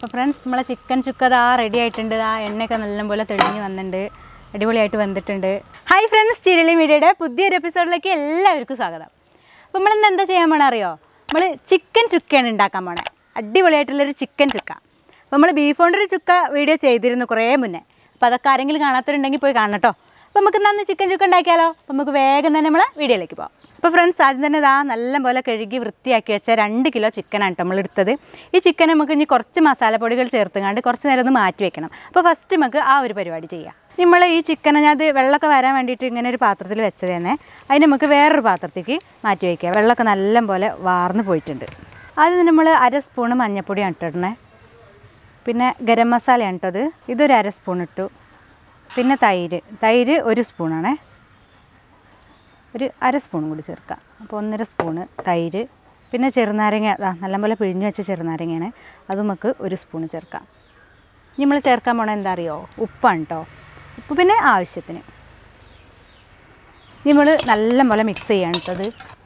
അപ്പോൾ ഫ്രണ്ട്സ് നമ്മളെ ചിക്കൻ ചുക്കത് ആ റെഡി ആയിട്ടുണ്ട് ആ എണ്ണയൊക്കെ നല്ലപോലെ തെളിഞ്ഞ് വന്നിട്ടുണ്ട് അടിപൊളിയായിട്ട് വന്നിട്ടുണ്ട് ഹായ് ഫ്രണ്ട്സ് ചിരളി മീഡിയയുടെ പുതിയൊരു എപ്പിസോഡിലേക്ക് എല്ലാവർക്കും സ്വാഗതം അപ്പോൾ നമ്മളിന്ന് എന്താ ചെയ്യാൻ പോണ അറിയോ നമ്മൾ ചിക്കൻ ചുക്കയാണ് ഉണ്ടാക്കാൻ പോണേ അടിപൊളിയായിട്ടുള്ളൊരു ചിക്കൻ ചുക്ക അപ്പോൾ നമ്മൾ ബീഫ് കൊണ്ടൊരു ചുക്ക വീഡിയോ ചെയ്തിരുന്നു കുറേ മുന്നേ അപ്പോൾ അതൊക്കെ ആരെങ്കിലും കാണാത്തവരുണ്ടെങ്കിൽ പോയി കാണണം കേട്ടോ അപ്പോൾ നമുക്ക് ഇന്ന് ചിക്കൻ ചുക്ക ഉണ്ടാക്കിയാലോ അപ്പോൾ നമുക്ക് വേഗം തന്നെ നമ്മൾ വീഡിയോയിലേക്ക് പോകാം അപ്പോൾ ഫ്രണ്ട്സ് ആദ്യം തന്നെ ഇതാ നല്ലപോലെ കഴുകി വൃത്തിയാക്കി വെച്ച രണ്ട് കിലോ ചിക്കനാണ് നമ്മൾ എടുത്തത് ഈ ചിക്കൻ നമുക്ക് ഇനി കുറച്ച് മസാലപ്പൊടികൾ ചേർത്തുകൊണ്ട് കുറച്ച് നേരം ഒന്ന് മാറ്റി വെക്കണം അപ്പോൾ ഫസ്റ്റ് നമുക്ക് ആ ഒരു പരിപാടി ചെയ്യാം നമ്മൾ ഈ ചിക്കനെ ഞാൻ അത് വെള്ളമൊക്കെ വരാൻ വേണ്ടിയിട്ട് ഇങ്ങനെ ഒരു പാത്രത്തിൽ വെച്ചത് തന്നെ അതിന് നമുക്ക് വേറൊരു പാത്രത്തേക്ക് മാറ്റി വയ്ക്കുക വെള്ളമൊക്കെ നല്ലപോലെ വാർന്ന് പോയിട്ടുണ്ട് ആദ്യം നമ്മൾ അര സ്പൂണ് മഞ്ഞൾപ്പൊടിയാണ് ഇട്ടിടണേ പിന്നെ ഗരം മസാലയാണ് ഇട്ടത് ഇതൊരു അര സ്പൂൺ ഇട്ടു പിന്നെ തൈര് തൈര് ഒരു സ്പൂണാണേ ഒരു അര സ്പൂൺ കൂടി ചേർക്കാം അപ്പോൾ ഒന്നര സ്പൂണ് തൈര് പിന്നെ ചെറുനാരങ്ങ അതാ നല്ലപോലെ പിഴിഞ്ഞ് വെച്ച ചെറുനാരങ്ങയാണ് അത് നമുക്ക് ഒരു സ്പൂൺ ചേർക്കാം ഇനി നമ്മൾ ചേർക്കാൻ പോണത് എന്താ അറിയോ ഉപ്പാണ് കേട്ടോ ഉപ്പ് പിന്നെ ആവശ്യത്തിന് ഇനി നമ്മൾ നല്ലപോലെ മിക്സ് ചെയ്യാണ് കേട്ടത്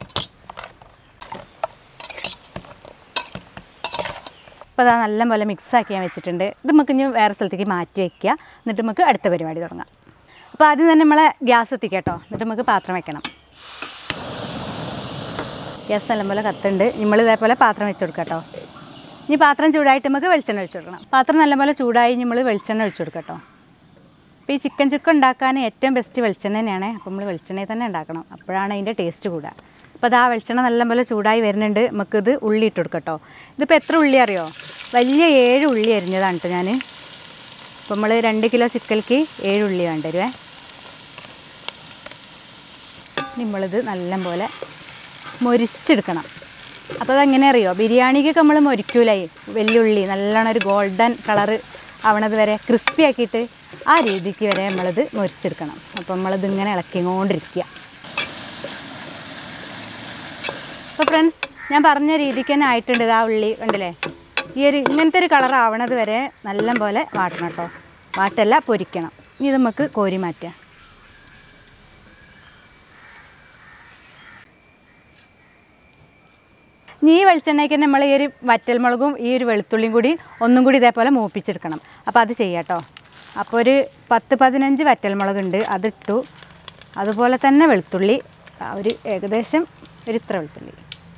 അപ്പോൾ അതാ നല്ലപോലെ മിക്സാക്കി ഞാൻ വെച്ചിട്ടുണ്ട് ഇത് നമുക്ക് ഇനി വേറെ സ്ഥലത്തേക്ക് മാറ്റി വയ്ക്കുക എന്നിട്ട് നമുക്ക് അടുത്ത പരിപാടി തുടങ്ങാം അപ്പോൾ ആദ്യം തന്നെ നമ്മളെ ഗ്യാസ് എത്തിക്കാം കേട്ടോ എന്നിട്ട് നമുക്ക് പാത്രം വെക്കണം ഗ്യാസ് നല്ലപോലെ കത്തുണ്ട് നമ്മൾ ഇതേപോലെ പാത്രം വെച്ച് കൊടുക്കാം കേട്ടോ ഇനി പാത്രം ചൂടായിട്ട് നമുക്ക് വെളിച്ചെണ്ണ ഒഴിച്ച് കൊടുക്കണം പാത്രം നല്ലപോലെ ചൂടായി നമ്മൾ വെളിച്ചെണ്ണ ഒഴിച്ച് കൊടുക്കാം കേട്ടോ അപ്പോൾ ഈ ചിക്കൻ ചുക്ക ഉണ്ടാക്കാൻ ഏറ്റവും ബെസ്റ്റ് വെളിച്ചെണ്ണ തന്നെയാണ് അപ്പോൾ നമ്മൾ വെളിച്ചെണ്ണയിൽ തന്നെ ഉണ്ടാക്കണം അപ്പോഴാണ് അതിൻ്റെ ടേസ്റ്റ് കൂടുക അപ്പോൾ അത് ആ വെളിച്ചെണ്ണ നല്ലപോലെ ചൂടായി വരുന്നുണ്ട് നമുക്കിത് ഉള്ളി ഇട്ട് കൊടുക്കാം കേട്ടോ ഇതിപ്പോൾ എത്ര ഉള്ളി അറിയോ വലിയ ഏഴ് ഉള്ളി അരിഞ്ഞതാണ് കേട്ടോ ഞാൻ അപ്പോൾ നമ്മൾ രണ്ട് കിലോ ചിക്കൽക്ക് ഏഴ് ഉള്ളി വേണ്ടി വരുവേ നമ്മളിത് നല്ലപോലെ മൊരിച്ചെടുക്കണം അപ്പോൾ അതെങ്ങനെ അറിയോ ബിരിയാണിക്കൊക്കെ നമ്മൾ മൊരിക്കൂലായി വെല്ലുള്ളി നല്ലോണം ഒരു ഗോൾഡൻ കളറ് ആവണത് വരെ ക്രിസ്പി ആക്കിയിട്ട് ആ രീതിക്ക് വരെ നമ്മളിത് മൊരിച്ചെടുക്കണം അപ്പോൾ നമ്മളിത് ഇങ്ങനെ ഇളക്കിക്കൊണ്ടിരിക്കുക അപ്പോൾ ഫ്രണ്ട്സ് ഞാൻ പറഞ്ഞ രീതിക്ക് തന്നെ ആയിട്ടുണ്ട് ആ ഉള്ളി കണ്ടില്ലേ ഈ ഒരു ഇങ്ങനത്തെ ഒരു കളർ ആവണത് വരെ നല്ല പോലെ വാട്ടണം കേട്ടോ വാട്ടല്ല പൊരിക്കണം ഇനി ഇത് നമുക്ക് കോരി മാറ്റാം ഇനി ഈ വെളിച്ചെണ്ണയ്ക്ക് നമ്മൾ ഈ ഒരു വറ്റൽമുളകും ഈ ഒരു വെളുത്തുള്ളിയും കൂടി ഒന്നും കൂടി ഇതേപോലെ മൂപ്പിച്ചെടുക്കണം അപ്പോൾ അത് ചെയ്യാം കേട്ടോ അപ്പോൾ ഒരു പത്ത് പതിനഞ്ച് വറ്റൽമുളക് ഉണ്ട് അതിട്ടു അതുപോലെ തന്നെ വെളുത്തുള്ളി ആ ഒരു ഏകദേശം ഒരു ഇത്ര വെളുത്തുള്ളി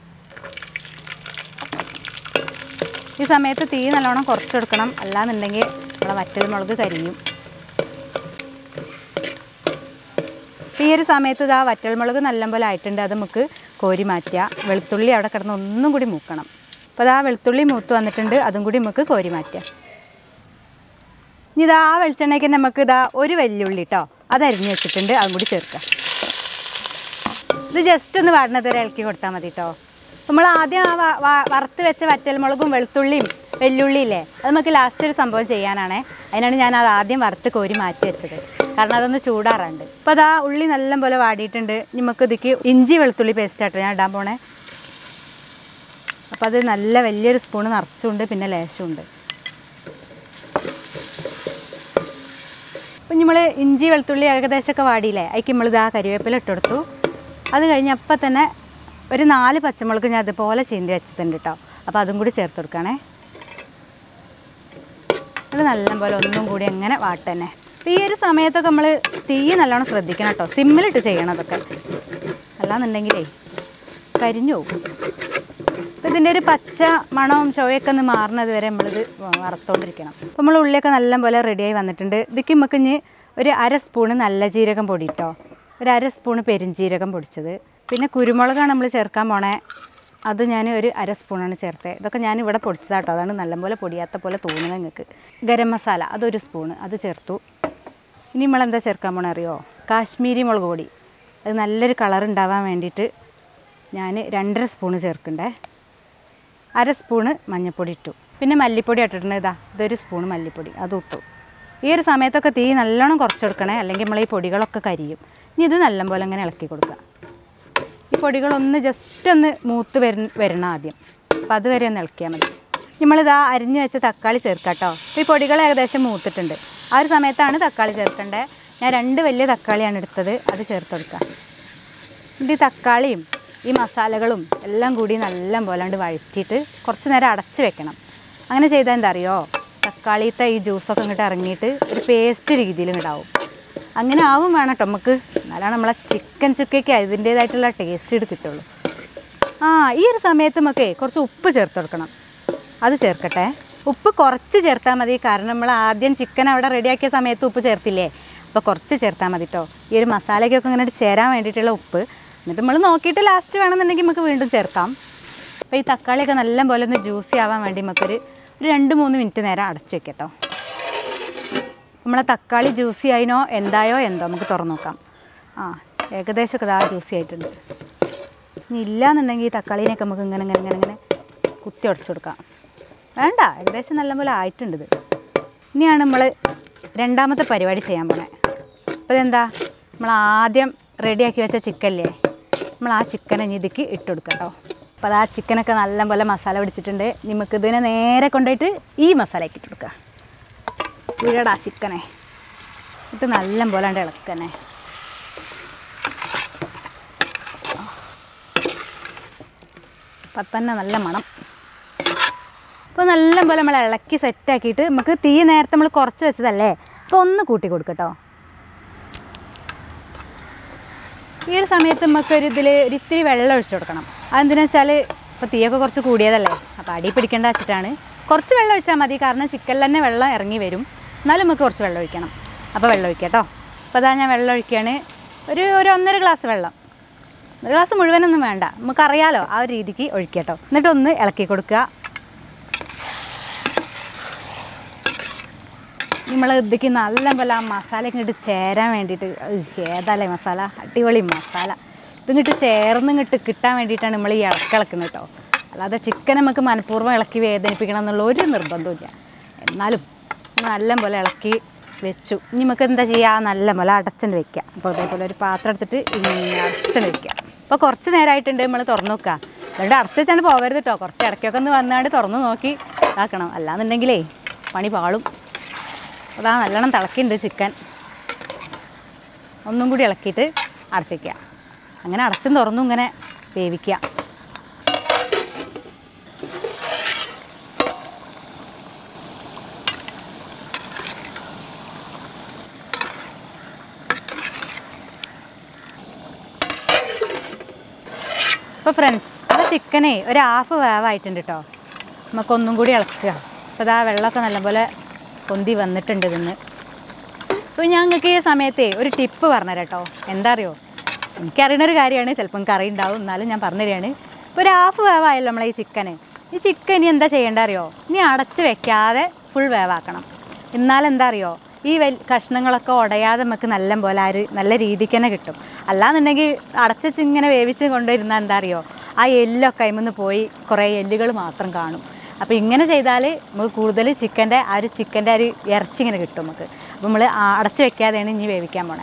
ഈ സമയത്ത് തീ നല്ലോണം കുറച്ചെടുക്കണം അല്ലാന്നുണ്ടെങ്കിൽ നമ്മളെ വറ്റൽമുളക് കരിയും ഈ ഒരു സമയത്ത് ഇതാ വറ്റൽമുളക് നല്ലപോലെ ആയിട്ടുണ്ട് അത് നമുക്ക് കോരി മാറ്റുക വെളുത്തുള്ളി അവിടെ കിടന്ന് ഒന്നും കൂടി മൂക്കണം അപ്പോൾ അതാ വെളുത്തുള്ളി മൂത്ത് വന്നിട്ടുണ്ട് അതും കൂടി നമുക്ക് കോരി മാറ്റുക ഇനി ഇതാ ആ വെളിച്ചെണ്ണയ്ക്ക് നമുക്ക് ഇതാ ഒരു വെല്ലുള്ളി കേട്ടോ അത് അരിഞ്ഞ് വെച്ചിട്ടുണ്ട് അതും കൂടി ചേർക്കുക ഇത് ജസ്റ്റ് ഒന്ന് വാടുന്നത് വരെ ഇളക്കി കൊടുത്താൽ മതി കേട്ടോ നമ്മൾ ആദ്യം ആ വ- വ- വറുത്ത് വെച്ച വറ്റൽമുളകും വെളുത്തുള്ളിയും വെല്ലുള്ളി ഇല്ലേ അത് നമുക്ക് ലാസ്റ്റ് ഒരു സംഭവം ചെയ്യാനാണേ അതിനാണ് ഞാൻ അത് ആദ്യം വറുത്ത് കോരി മാറ്റി വെച്ചത് കാരണം അതൊന്ന് ചൂടാറുണ്ട് അപ്പോൾ അതാ ഉള്ളി നല്ലപോലെ വാടിയിട്ടുണ്ട് ഇനി നമുക്ക് ഇതിക്ക് ഇഞ്ചി വെളുത്തുള്ളി പേസ്റ്റ് ആട്ടോ ഞാൻ ഇടാൻ പോണേ അപ്പോൾ അത് നല്ല വലിയൊരു സ്പൂണ് നിറച്ചുണ്ട് പിന്നെ ലേശമുണ്ട് അപ്പം നമ്മൾ ഇഞ്ചി വെളുത്തുള്ളി ഏകദേശമൊക്കെ വാടിയില്ലേ അതിക്ക് നമ്മൾ ഇതാ കരിവേപ്പില ഇട്ട് കൊടുത്തു അത് കഴിഞ്ഞ് അപ്പം തന്നെ ഒരു നാല് പച്ചമുളക് ഞാൻ അതുപോലെ ചീന്തി വെച്ചിട്ടുണ്ട് കേട്ടോ അപ്പോൾ അതും കൂടി ചേർത്ത് കൊടുക്കണേ ഇത് നല്ലപോലെ ഒന്നും കൂടി അങ്ങനെ വാട്ടന്നെ അപ്പോൾ ഈ ഒരു സമയത്തൊക്കെ നമ്മൾ തീ നല്ലോണം ശ്രദ്ധിക്കണം കേട്ടോ സിമ്മിലിട്ട് ചെയ്യണം അതൊക്കെ അല്ലാന്നുണ്ടെങ്കിലേ കരിഞ്ഞു പോകും അപ്പോൾ ഇതിൻ്റെ ഒരു പച്ച മണവും ചുവയൊക്കെ ഒന്ന് മാറുന്നത് വരെ നമ്മളിത് വറുത്തോണ്ടിരിക്കണം അപ്പോൾ നമ്മൾ ഉള്ളിയൊക്കെ നല്ലപോലെ റെഡിയായി വന്നിട്ടുണ്ട് ഇതിക്ക് നമുക്ക് ഇനി ഒരു അര സ്പൂണ് നല്ല ജീരകം പൊടി കേട്ടോ ഒരു അര സ്പൂണ് പെരുംജീരകം പൊടിച്ചത് പിന്നെ കുരുമുളകാണ് നമ്മൾ ചേർക്കാൻ പോണേ അത് ഞാൻ ഒരു അര സ്പൂണാണ് ചേർത്തത് ഇതൊക്കെ ഞാൻ ഇവിടെ പൊടിച്ചതാട്ടോ അതാണ് നല്ലപോലെ പൊടിയാത്ത പോലെ തോന്നുന്നത് നിങ്ങൾക്ക് ഗരം മസാല അതൊരു സ്പൂണ് അത് ചേർത്തു ഇനി നമ്മളെന്താ ചേർക്കാൻ പോണേ അറിയോ കാശ്മീരി മുളക് പൊടി അത് നല്ലൊരു കളർ ഉണ്ടാവാൻ വേണ്ടിയിട്ട് ഞാൻ രണ്ടര സ്പൂണ് ചേർക്കണ്ടേ അര സ്പൂണ് മഞ്ഞൾപ്പൊടി ഇട്ടു പിന്നെ മല്ലിപ്പൊടി ഇട്ടിട്ടുണ്ട് ഇതാ ഇതൊരു സ്പൂണ് മല്ലിപ്പൊടി അതും ഇട്ടു ഈ ഒരു സമയത്തൊക്കെ തീ നല്ലോണം കുറച്ചെടുക്കണേ അല്ലെങ്കിൽ നമ്മൾ ഈ പൊടികളൊക്കെ കരിയും ഇനി ഇത് നല്ലപോലെ അങ്ങനെ ഇളക്കി കൊടുക്കുക ഈ പൊടികളൊന്ന് ജസ്റ്റ് ഒന്ന് മൂത്ത് വര വരണം ആദ്യം അപ്പം അതുവരെ ഒന്ന് ഇളക്കിയാൽ മതി നമ്മളിതാ അരിഞ്ഞു വെച്ച തക്കാളി ചേർക്കാം കേട്ടോ ഈ പൊടികൾ ഏകദേശം മൂത്തിട്ടുണ്ട് ആ ഒരു സമയത്താണ് തക്കാളി ചേർക്കേണ്ടത് ഞാൻ രണ്ട് വലിയ തക്കാളിയാണ് എടുത്തത് അത് ചേർത്ത് കൊടുക്കുക ഇത് ഈ തക്കാളിയും ഈ മസാലകളും എല്ലാം കൂടി നല്ല പോലാണ്ട് വഴറ്റിയിട്ട് കുറച്ച് നേരം അടച്ച് വെക്കണം അങ്ങനെ ചെയ്താൽ എന്താ അറിയോ തക്കാളിത്തെ ഈ ജ്യൂസൊക്കെ ഇങ്ങോട്ട് ഇറങ്ങിയിട്ട് ഒരു പേസ്റ്റ് രീതിയിൽ ഇങ്ങോട്ടാവും അങ്ങനെ ആവും വേണം കേട്ടോ നമുക്ക് എന്നാലാണ് നമ്മളെ ചിക്കൻ ചുക്കയ്ക്ക് അതിൻ്റേതായിട്ടുള്ള ടേസ്റ്റ് കിട്ടുള്ളൂ ആ ഈ ഒരു സമയത്ത് നമുക്ക് കുറച്ച് ഉപ്പ് ചേർത്ത് കൊടുക്കണം അത് ചേർക്കട്ടെ ഉപ്പ് കുറച്ച് ചേർത്താൽ മതി കാരണം നമ്മൾ ആദ്യം ചിക്കൻ അവിടെ റെഡിയാക്കിയ സമയത്ത് ഉപ്പ് ചേർത്തില്ലേ അപ്പോൾ കുറച്ച് ചേർത്താൽ മതി കേട്ടോ ഈ ഒരു മസാലയ്ക്കൊക്കെ ഇങ്ങനെ ചേരാൻ വേണ്ടിയിട്ടുള്ള ഉപ്പ് എന്നിട്ട് നമ്മൾ നോക്കിയിട്ട് ലാസ്റ്റ് വേണമെന്നുണ്ടെങ്കിൽ നമുക്ക് വീണ്ടും ചേർക്കാം അപ്പോൾ ഈ തക്കാളിയൊക്കെ നല്ല പോലെ ഒന്ന് ജ്യൂസി ആവാൻ വേണ്ടി നമുക്കൊരു ഒരു രണ്ട് മൂന്ന് മിനിറ്റ് നേരം അടച്ചു വെക്കട്ടോ നമ്മളെ തക്കാളി ജ്യൂസി ആയിനോ എന്തായോ എന്തോ നമുക്ക് തുറന്നു നോക്കാം ആ ഏകദേശമൊക്കെ ഇതാ ജ്യൂസി ആയിട്ടുണ്ട് ഇനി ഇല്ലാന്നുണ്ടെങ്കിൽ ഈ തക്കാളീനെയൊക്കെ നമുക്ക് ഇങ്ങനെ ഇങ്ങനെ ഇങ്ങനെ ഇങ്ങനെ കുത്തി ഉടച്ചു കൊടുക്കാം വേണ്ട ഏകദേശം നല്ലപോലെ ആയിട്ടുണ്ട് ഇത് ഇനിയാണ് നമ്മൾ രണ്ടാമത്തെ പരിപാടി ചെയ്യാൻ പോണേ അപ്പോൾ ഇതെന്താ നമ്മൾ ആദ്യം റെഡിയാക്കി വെച്ച ചിക്കല്ലേ നമ്മൾ ആ ചിക്കനെ ഇനി ഇതിക്ക് ഇട്ട് കൊടുക്കാം കേട്ടോ അപ്പോൾ അത് ആ ചിക്കനൊക്കെ നല്ലപോലെ മസാല പിടിച്ചിട്ടുണ്ട് നമുക്ക് ഇതിനെ നേരെ കൊണ്ടുപോയിട്ട് ഈ മസാലയ്ക്ക് ഇട്ട് കൊടുക്കുക വീഴടാ ചിക്കനെ ഇട്ട് നല്ല പോലെ ഉണ്ട് ഇളക്കന്നെ അപ്പം തന്നെ നല്ല മണം അപ്പോൾ നല്ല പോലെ നമ്മൾ ഇളക്കി സെറ്റാക്കിയിട്ട് നമുക്ക് തീ നേരത്തെ നമ്മൾ കുറച്ച് വെച്ചതല്ലേ അപ്പോൾ ഒന്ന് കൂട്ടി കൊടുക്കട്ടോ ഈ ഒരു സമയത്ത് നമുക്കൊരു ഇതിൽ ഒരു ഇത്തിരി വെള്ളം ഒഴിച്ചു കൊടുക്കണം അതെന്തിനാ വെച്ചാൽ ഇപ്പോൾ തീയൊക്കെ കുറച്ച് കൂടിയതല്ലേ അപ്പോൾ അടി പിടിക്കേണ്ട വെച്ചിട്ടാണ് കുറച്ച് വെള്ളം ഒഴിച്ചാൽ മതി കാരണം ചിക്കനിൽ തന്നെ വെള്ളം ഇറങ്ങി വരും എന്നാലും നമുക്ക് കുറച്ച് വെള്ളം ഒഴിക്കണം അപ്പോൾ വെള്ളം ഒഴിക്കാം കേട്ടോ അപ്പോൾ അതാ ഞാൻ വെള്ളം ഒഴിക്കുകയാണ് ഒരു ഒരു ഒന്നര ഗ്ലാസ് വെള്ളം ഒരു ഗ്ലാസ് മുഴുവനൊന്നും വേണ്ട നമുക്കറിയാലോ ആ ഒരു രീതിക്ക് ഒഴിക്കുക കേട്ടോ എന്നിട്ട് ഒന്ന് ഇളക്കി കൊടുക്കുക നമ്മൾ ഇതിക്ക് നല്ല പോലെ ആ മസാല ഇങ്ങോട്ട് ചേരാൻ വേണ്ടിയിട്ട് ഉഹ്, ഏതാല്ലേ മസാല അടിപൊളി മസാല ഇതിങ്ങോട്ട് ചേർന്ന് ഇങ്ങോട്ട് കിട്ടാൻ വേണ്ടിയിട്ടാണ് നമ്മൾ ഈ ഇളക്കിളക്കുന്നത് കേട്ടോ അല്ലാതെ ചിക്കൻ നമുക്ക് മനഃപൂർവ്വം ഇളക്കി വേദനിപ്പിക്കണം എന്നുള്ള ഒരു നിർബന്ധമില്ല എന്നാലും നല്ല പോലെ ഇളക്കി വെച്ചു ഇനി നമുക്ക് എന്താ ചെയ്യുക നല്ല പോലെ അടച്ചുകൊണ്ട് വെക്കുക അപ്പോൾ അതേപോലെ ഒരു പാത്രം എടുത്തിട്ട് ഇങ്ങനെ അടച്ചുകൊണ്ട് വെക്കുക അപ്പോൾ കുറച്ച് നേരമായിട്ടുണ്ട് നമ്മൾ തുറന്നു നോക്കുക എന്നിട്ട് അടച്ചു വെച്ചാണ്ട് പോകരുത് കേട്ടോ കുറച്ച് ഇടയ്ക്കൊക്കെ ഒന്ന് വന്നാണ്ട് തുറന്ന് നോക്കി ഇതാക്കണം അല്ലാന്നുണ്ടെങ്കിലേ പണി പാളും അതാ നല്ലോണം തിളക്കിണ്ട് ചിക്കൻ ഒന്നും കൂടി ഇളക്കിയിട്ട് അടച്ചേക്കുക അങ്ങനെ അടച്ചും തുറന്നും ഇങ്ങനെ വേവിക്കുക അപ്പോൾ ഫ്രണ്ട്സ് അപ്പോൾ ചിക്കനേ ഒരു ഹാഫ് വേവായിട്ടുണ്ട് കേട്ടോ നമുക്കൊന്നും കൂടി ഇളക്കുക അപ്പോൾ ഇതാ വെള്ളമൊക്കെ നല്ലപോലെ പൊന്തി വന്നിട്ടുണ്ട് ഇതിന്ന് അപ്പോൾ ഞങ്ങൾക്ക് ഈ സമയത്തെ ഒരു ടിപ്പ് പറഞ്ഞുതരാം കേട്ടോ എന്താ അറിയോ എനിക്കറിയുന്ന ഒരു കാര്യമാണ് ചിലപ്പം കറി ഉണ്ടാവും എന്നാലും ഞാൻ പറഞ്ഞുതരികയാണ് ഇപ്പോൾ ഒരു ഹാഫ് വേവായല്ലോ നമ്മളെ ഈ ചിക്കന് ഈ ചിക്കൻ ഇനി എന്താ ചെയ്യേണ്ട അറിയോ ഇനി അടച്ച് വെക്കാതെ ഫുൾ വേവാക്കണം എന്നാലെന്താ അറിയോ ഈ വെൽ കഷ്ണങ്ങളൊക്കെ ഉടയാതെ നമുക്ക് നല്ല പോലെ ആ ഒരു നല്ല രീതിക്ക് തന്നെ കിട്ടും അല്ലാന്നുണ്ടെങ്കിൽ അടച്ചു ഇങ്ങനെ വേവിച്ച് കൊണ്ടുവരുന്നാൽ എന്താ അറിയോ ആ എല്ലൊക്കെ അതിമെന്ന് പോയി കുറേ എല്ലുകൾ മാത്രം കാണും അപ്പോൾ ഇങ്ങനെ ചെയ്താൽ നമുക്ക് കൂടുതൽ ചിക്കൻ്റെ ആ ഒരു ചിക്കൻ്റെ ആ ഒരു ഇറച്ചി ഇങ്ങനെ കിട്ടും നമുക്ക് അപ്പോൾ നമ്മൾ അടച്ച് വെക്കാതെയാണ് ഇനി വേവിക്കാൻ പോണേ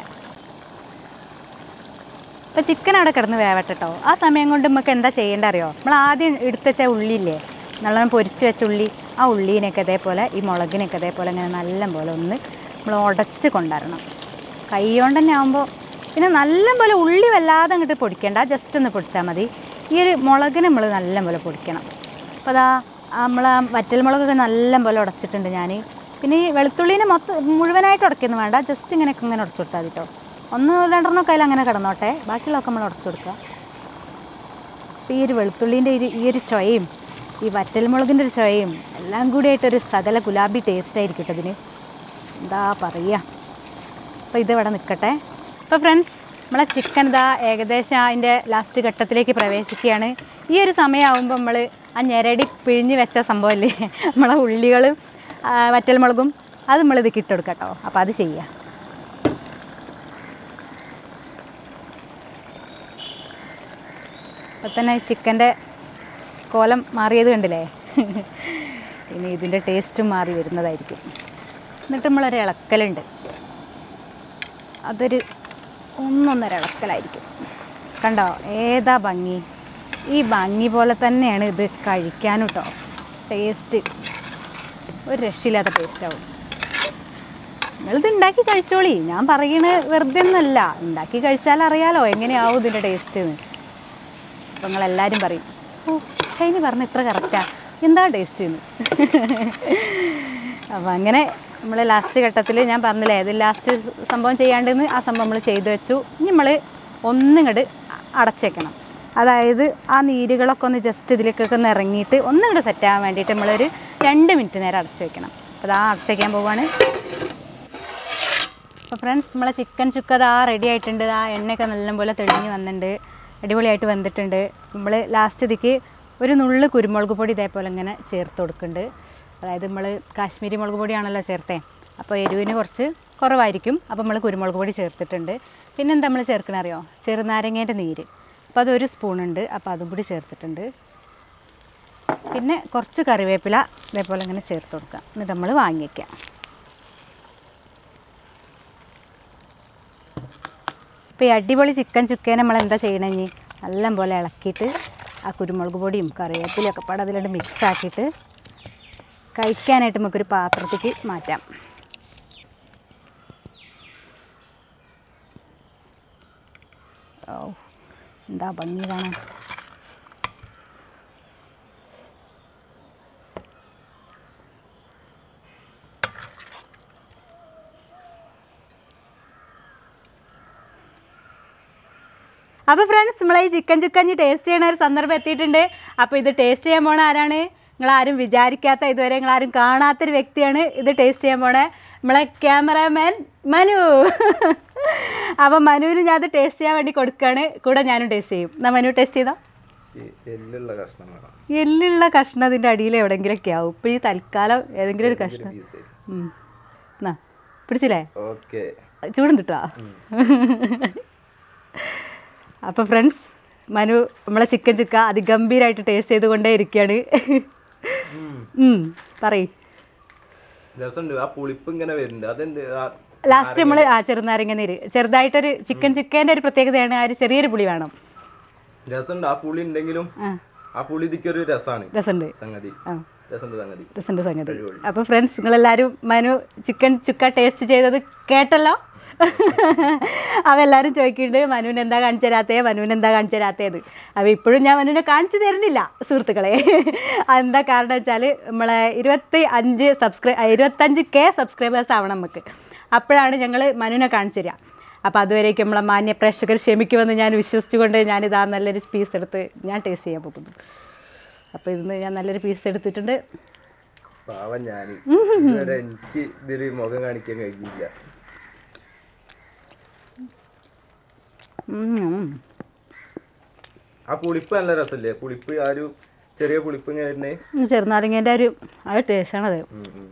അപ്പോൾ ചിക്കൻ അവിടെ കിടന്ന് വേവട്ടെ കേട്ടോ ആ സമയം കൊണ്ട് നമുക്ക് എന്താ ചെയ്യേണ്ട അറിയോ നമ്മൾ ആദ്യം എടുത്ത് വെച്ച ഉള്ളിയില്ലേ നല്ലോണം പൊരിച്ച് വെച്ച ഉള്ളി ആ ഉള്ളീനൊക്കെ ഇതേപോലെ ഈ മുളകിനൊക്കെ ഇതേപോലെ ഇങ്ങനെ നല്ല പോലെ ഒന്ന് നമ്മൾ ഉടച്ച് കൊണ്ടുവരണം കൈ കൊണ്ട് തന്നെ ആകുമ്പോൾ പിന്നെ നല്ല പോലെ ഉള്ളി വല്ലാതെ അങ്ങോട്ട് പൊടിക്കണ്ട ജസ്റ്റ് ഒന്ന് പൊടിച്ചാൽ മതി ഈ ഒരു മുളകിന് നമ്മൾ നല്ല പോലെ പൊടിക്കണം അപ്പോൾ അതാ നമ്മൾ ആ വറ്റൽമുളകൊക്കെ നല്ല പോലെ ഉടച്ചിട്ടുണ്ട് ഞാൻ പിന്നെ ഈ വെളുത്തുള്ളീനെ മൊത്തം മുഴുവനായിട്ട് ഉടയ്ക്കൊന്നും വേണ്ട ജസ്റ്റ് ഇങ്ങനെയൊക്കെ ഇങ്ങനെ ഉടച്ചു കൊടുത്താൽ മതി കേട്ടോ ഒന്ന് രണ്ടെണ്ണമൊക്കെ അതിൽ അങ്ങനെ കിടന്നോട്ടെ ബാക്കിയുള്ളതൊക്കെ നമ്മൾ ഉടച്ചു കൊടുക്കുക അപ്പോൾ ഈ ഒരു വെളുത്തുള്ളീൻ്റെ ഒരു ഈ ഒരു ചൊയയും ഈ വറ്റൽമുളകിൻ്റെ ഒരു ചൊയയും എല്ലാം കൂടിയായിട്ടൊരു സകല ഗുലാബി ടേസ്റ്റ് ആയിരിക്കും കേട്ടോ ഇതിന് എന്താ പറയുക അപ്പോൾ ഇത് ഇവിടെ നിൽക്കട്ടെ അപ്പോൾ ഫ്രണ്ട്സ് നമ്മളെ ചിക്കൻ ഇതാ ഏകദേശം അതിൻ്റെ ലാസ്റ്റ് ഘട്ടത്തിലേക്ക് പ്രവേശിക്കുകയാണ് ഈ ഒരു സമയമാകുമ്പോൾ നമ്മൾ ആ ഞെരടി പിഴിഞ്ഞ് വെച്ച സംഭവമല്ലേ നമ്മളെ ഉള്ളികളും ആ, വറ്റൽമുളകും അത് നമ്മൾ ഇത് കിട്ടെടുക്കാം കേട്ടോ അപ്പോൾ അത് ചെയ്യുക അപ്പോൾ തന്നെ ചിക്കൻ്റെ കോലം മാറിയത് കണ്ടില്ലേ ഇനി ഇതിൻ്റെ ടേസ്റ്റും മാറി വരുന്നതായിരിക്കും എന്നിട്ട് നമ്മളൊരു ഇളക്കലുണ്ട് അതൊരു ഒന്നൊന്നര ഇളക്കലായിരിക്കും കണ്ടോ ഏതാ ഭംഗി ഈ ഭംഗി പോലെ തന്നെയാണ് ഇത് കഴിക്കാനും കേട്ടോ ടേസ്റ്റ് ഒരു രക്ഷയില്ലാത്ത ടേസ്റ്റ് ആവും നിങ്ങളിത് ഉണ്ടാക്കി കഴിച്ചോളി ഞാൻ പറയണ വെറുതെ ഒന്നല്ല ഉണ്ടാക്കി കഴിച്ചാൽ അറിയാലോ എങ്ങനെയാവും ഇതിൻ്റെ ടേസ്റ്റ് എന്ന് അപ്പോൾ നിങ്ങളെല്ലാവരും പറയും ഓ ഷൈനി പറഞ്ഞ ഇത്ര കറക്റ്റാ എന്താ ടേസ്റ്റ് എന്ന് അപ്പോൾ അങ്ങനെ നമ്മൾ ലാസ്റ്റ് ഘട്ടത്തിൽ ഞാൻ പറഞ്ഞില്ലേ ഇത് ലാസ്റ്റ് സംഭവം ചെയ്യാണ്ടെന്ന് ആ സംഭവം നമ്മൾ ചെയ്തു വെച്ചു ഇനി നമ്മൾ ഒന്നിങ്ങോട്ട് അടച്ചേക്കണം അതായത് ആ നീരുകളൊക്കെ ഒന്ന് ജസ്റ്റ് ഇതിലേക്കൊക്കെ ഒന്ന് ഇറങ്ങിയിട്ട് ഒന്നിങ്ങോട്ട് സെറ്റ് ആവാൻ വേണ്ടിയിട്ട് നമ്മളൊരു രണ്ട് മിനിറ്റ് നേരം അടച്ചു വെക്കണം അപ്പോൾ അതാ അടച്ചു വയ്ക്കാൻ പോവാണ് അപ്പോൾ ഫ്രണ്ട്സ് നമ്മളെ ചിക്കൻ ചുക്ക അതാ റെഡി ആയിട്ടുണ്ട് ആ എണ്ണയൊക്കെ നല്ലപോലെ തെളിഞ്ഞ് വന്നിട്ടുണ്ട് അടിപൊളിയായിട്ട് വന്നിട്ടുണ്ട് നമ്മൾ ലാസ്റ്റ് ഇതിക്ക് ഒരു നുള്ള് കുരുമുളക് പൊടി ഇതേപോലെ ഇങ്ങനെ ചേർത്ത് കൊടുക്കുന്നുണ്ട് അതായത് നമ്മൾ കാശ്മീരി മുളക് പൊടിയാണല്ലോ ചേർത്തേ അപ്പോൾ എരിവിന് കുറച്ച് കുറവായിരിക്കും അപ്പോൾ നമ്മൾ കുരുമുളക് പൊടി ചേർത്തിട്ടുണ്ട് പിന്നെ എന്താ നമ്മൾ ചേർക്കണ അറിയോ ചെറുനാരങ്ങേൻ്റെ നീര് അപ്പോൾ അതൊരു സ്പൂണുണ്ട് അപ്പോൾ അതും കൂടി ചേർത്തിട്ടുണ്ട് പിന്നെ കുറച്ച് കറിവേപ്പില ഇതേപോലെ ഇങ്ങനെ ചേർത്ത് കൊടുക്കുക എന്നിട്ട് നമ്മൾ വാങ്ങിക്കാം ഇപ്പോൾ ഈ അടിപൊളി ചിക്കൻ ചുക്കേനെ നമ്മൾ എന്താ ചെയ്യണമെങ്കിൽ നല്ല പോലെ ഇളക്കിയിട്ട് ആ കുരുമുളക് പൊടിയും കറിവേപ്പിലയും ഒക്കെ പാടെ അതിലോട്ട് മിക്സ് ആക്കിയിട്ട് കഴിക്കാനായിട്ട് നമുക്കൊരു പാത്രത്തേക്ക് മാറ്റാം ഓ എന്താ ഭംഗി കാണാൻ അപ്പോൾ ഫ്രണ്ട്സ് നമ്മളെ ഈ ചിക്കൻ ചുക്കഞ്ഞ് ടേസ്റ്റ് ചെയ്യണ ഒരു സന്ദർഭം എത്തിയിട്ടുണ്ട് അപ്പോൾ ഇത് ടേസ്റ്റ് ചെയ്യാൻ പോണ ആരാണ് നിങ്ങളാരും വിചാരിക്കാത്ത ഇതുവരെ നിങ്ങളാരും കാണാത്തൊരു വ്യക്തിയാണ് ഇത് ടേസ്റ്റ് ചെയ്യാൻ പോണേ നമ്മളെ ക്യാമറാമാൻ മനു അപ്പോൾ മനുവിന് ഞാൻ അത് ടേസ്റ്റ് ചെയ്യാൻ വേണ്ടി കൊടുക്കുകയാണ് കൂടെ ഞാനും ടേസ്റ്റ് ചെയ്യും എന്നാ മനു ടേസ്റ്റ് ചെയ്തോ ഈ എല്ലുള്ള കഷ്ണം വേണം എല്ലുള്ള കഷ്ണം അതിൻ്റെ അടിയിൽ എവിടെയെങ്കിലൊക്കെ ആവും ഇപ്പോൾ ഈ തൽക്കാലം ഏതെങ്കിലും ഒരു കഷ്ണം പീസ് ഉം. എന്നാ പിടിച്ചില്ലേ ഓക്കെ ചൂടും കിട്ടുക അപ്പോൾ ഫ്രണ്ട്സ് മനു നമ്മളെ ചിക്കൻ ചുക്ക അതിഗംഭീരമായിട്ട് ടേസ്റ്റ് ചെയ്തുകൊണ്ടേ ഇരിക്കുകയാണ് ഉം, പറയ് രസമുണ്ട് ആ പുളിപ്പ് ഇങ്ങനെ വരുന്നുണ്ട് അതെന്ത് ആ- ലാസ്റ്റ് നമ്മൾ ആ ചെറുനാരങ്ങ നീര് ചെറുതായിട്ടൊരു ചിക്കൻ ചുക്കേൻ്റെ ഒരു പ്രത്യേകതയാണ് ആ ഒരു ചെറിയൊരു പുളി വേണം രസമുണ്ട് ആ പുളി ഉണ്ടെങ്കിലും ആ ആ പുളി ഇതിക്കൊരു രസമാണ് രസമുണ്ട് സംഗതി ആ രസമുണ്ട് സംഗതി രസമുണ്ട് സംഗതി അപ്പോൾ ഫ്രണ്ട്സ് നിങ്ങളെല്ലാവരും മനു ചിക്കൻ ചുക്ക ടേസ്റ്റ് ചെയ്തത് കേട്ടല്ലോ അപ്പോൾ എല്ലാവരും ചോദിക്കുന്നുണ്ട് മനുവിന് എന്താ കാണിച്ചു തരാത്തേ മനുവിന് എന്താ കാണിച്ചു തരാത്തേത് അപ്പോൾ ഇപ്പോഴും ഞാൻ മനുവിനെ കാണിച്ചു തരുന്നില്ല സുഹൃത്തുക്കളെ അതെന്താ കാരണം വെച്ചാൽ നമ്മളെ ഇരുപത്തി അഞ്ച് സബ്സ്ക്രൈ ഇരുപത്തഞ്ച് കെ സബ്സ്ക്രൈബേഴ്സ് ആവണം നമുക്ക് അപ്പോഴാണ് ഞങ്ങൾ മനുവിനെ കാണിച്ചു തരിക അപ്പോൾ അതുവരേക്കും നമ്മളെ മാന്യ പ്രേക്ഷകർ ക്ഷമിക്കുമെന്ന് ഞാൻ വിശ്വസിച്ചുകൊണ്ട് ഞാനിതാ നല്ലൊരു പീസ് എടുത്ത് ഞാൻ ടേസ്റ്റ് ചെയ്യാൻ പോകുന്നു അപ്പോൾ ഇന്ന് ഞാൻ നല്ലൊരു പീസ് എടുത്തിട്ടുണ്ട് പാവം ഞാൻ ഇതുവരെ എനിക്ക് ഇതിൽ മുഖം കാണിക്കാൻ കഴിഞ്ഞില്ല ഉം. ആ പുളിപ്പ് നല്ല രസമല്ലേ പുളിപ്പ് ആ ഒരു ചെറിയ പുളിപ്പ് ഇങ്ങനെ വരുന്നേ ചെറുനാരങ്ങേൻ്റെ ഒരു ആ ടേസ്റ്റാണത് ഉം, ഉം.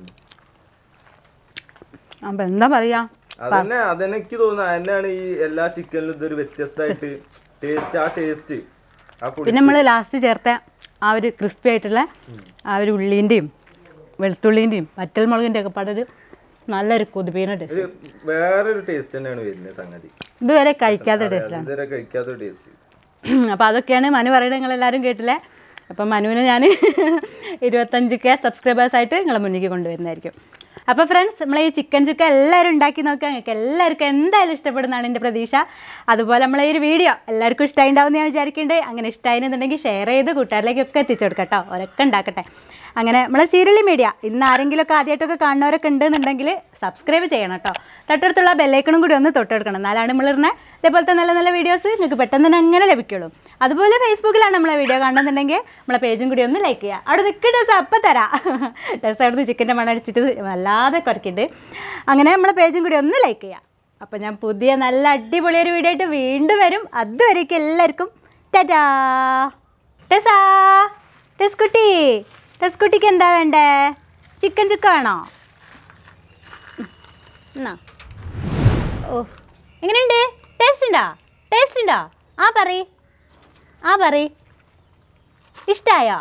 അപ്പം എന്താ പറയുക അതന്നെ അതന്നെ എനിക്ക് തോന്നുന്നു അതന്നെയാണ് ഈ എല്ലാ ചിക്കനിലും ഇതൊരു വ്യത്യസ്തമായിട്ട് ടേസ്റ്റ് ആ ടേസ്റ്റ് ആ പുളി പിന്നെ നമ്മൾ ലാസ്റ്റ് ചേർത്ത ആ ഒരു ക്രിസ്പി ആയിട്ടുള്ള ആ ഒരു ഉള്ളീൻ്റെയും വെളുത്തുള്ളീൻ്റെയും വറ്റൽ മുളകിൻ്റെ ഒക്കെ പാടൊരു നല്ലൊരു കൊതുപീന ടേസ്റ്റ് ഒരു വേറൊരു ടേസ്റ്റ് തന്നെയാണ് വരുന്നത് സംഗതി ഇതുവരെ കഴിക്കാത്ത ടേസ്റ്റാണ് ഇതുവരെ കഴിക്കാത്ത ടേസ്റ്റ് അപ്പോൾ അതൊക്കെയാണ് മനു പറയുന്നത് നിങ്ങളെല്ലാവരും കേട്ടില്ലേ അപ്പം മനുവിനെ ഞാൻ ഇരുപത്തഞ്ച് കെ സബ്സ്ക്രൈബേഴ്സായിട്ട് നിങ്ങളെ മുന്നിലേക്ക് കൊണ്ടുവരുന്നതായിരിക്കും അപ്പോൾ ഫ്രണ്ട്സ് നമ്മൾ ഈ ചിക്കൻ ചുക്ക എല്ലാവരും ഉണ്ടാക്കി നോക്കുക നിങ്ങൾക്ക് എല്ലാവർക്കും എന്തായാലും ഇഷ്ടപ്പെടുന്നതാണ് എൻ്റെ പ്രതീക്ഷ അതുപോലെ നമ്മളെ ഈ ഒരു വീഡിയോ എല്ലാവർക്കും ഇഷ്ടമായിണ്ടാവും ഞാൻ വിചാരിക്കുന്നുണ്ട് അങ്ങനെ ഇഷ്ടമായിരുന്നുണ്ടെങ്കിൽ ഷെയർ ചെയ്ത് കൂട്ടുകാരിലേക്കൊക്കെ എത്തിച്ചു കൊടുക്കാം കേട്ടോ അവരൊക്കെ ഉണ്ടാക്കട്ടെ അങ്ങനെ നമ്മളെ സീരിയലി മീഡിയ ഇന്ന് ആരെങ്കിലുമൊക്കെ ആദ്യമായിട്ടൊക്കെ കാണുന്നവരൊക്കെ ഉണ്ടെന്നുണ്ടെങ്കിൽ സബ്സ്ക്രൈബ് ചെയ്യണം കേട്ടോ തൊട്ടടുത്തുള്ള ബെല്ലൈക്കണും കൂടി ഒന്ന് തൊട്ടെടുക്കണം എന്നാലാണ് നമ്മളിരുന്ന ഇതേപോലത്തെ നല്ല നല്ല വീഡിയോസ് നിങ്ങൾക്ക് പെട്ടെന്ന് തന്നെ അങ്ങനെ ലഭിക്കുള്ളൂ അതുപോലെ ഫേസ്ബുക്കിലാണ് നമ്മളെ വീഡിയോ കാണുന്നുണ്ടെങ്കിൽ നമ്മളെ പേജും കൂടി ഒന്ന് ലൈക്ക് ചെയ്യുക അവിടെ നിൽക്കുക ഡ്രസ്സ് അപ്പം തരാം ഡ്രസ്സ് അവിടുന്ന് ചിക്കൻ്റെ മണം അടിച്ചിട്ട് വല്ലാതെ കുറയ്ക്കുന്നുണ്ട് അങ്ങനെ നമ്മളെ പേജും കൂടി ഒന്ന് ലൈക്ക് ചെയ്യുക അപ്പോൾ ഞാൻ പുതിയ നല്ല അടിപൊളി ഒരു വീഡിയോ ആയിട്ട് വീണ്ടും വരും അതുവരേക്കും എല്ലാവർക്കും ടാറ്റാ ടെസാ ടെസ്കുട്ടി ടെസ്കുട്ടിക്ക് എന്താ വേണ്ടേ ചിക്കൻ ചുക്ക വേണോ ഉം. എന്നാ ഓ എങ്ങനെയുണ്ട് ടേസ്റ്റ് ഉണ്ടോ ടേസ്റ്റ് ഉണ്ടോ ആ പറ ആ പറ ഇഷ്ടായോ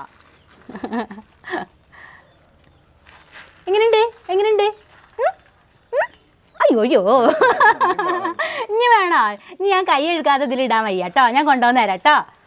എങ്ങനെയുണ്ട് എങ്ങനെയുണ്ട് ഉം? ഉം? അയ്യോ അയ്യോ ഇനി വേണോ ഇനി ഞാൻ കൈ എഴുകാതെ ഇതിലിടാൻ വയ്യ കേട്ടോ ഞാൻ കൊണ്ടുവന്ന് തരാം കേട്ടോ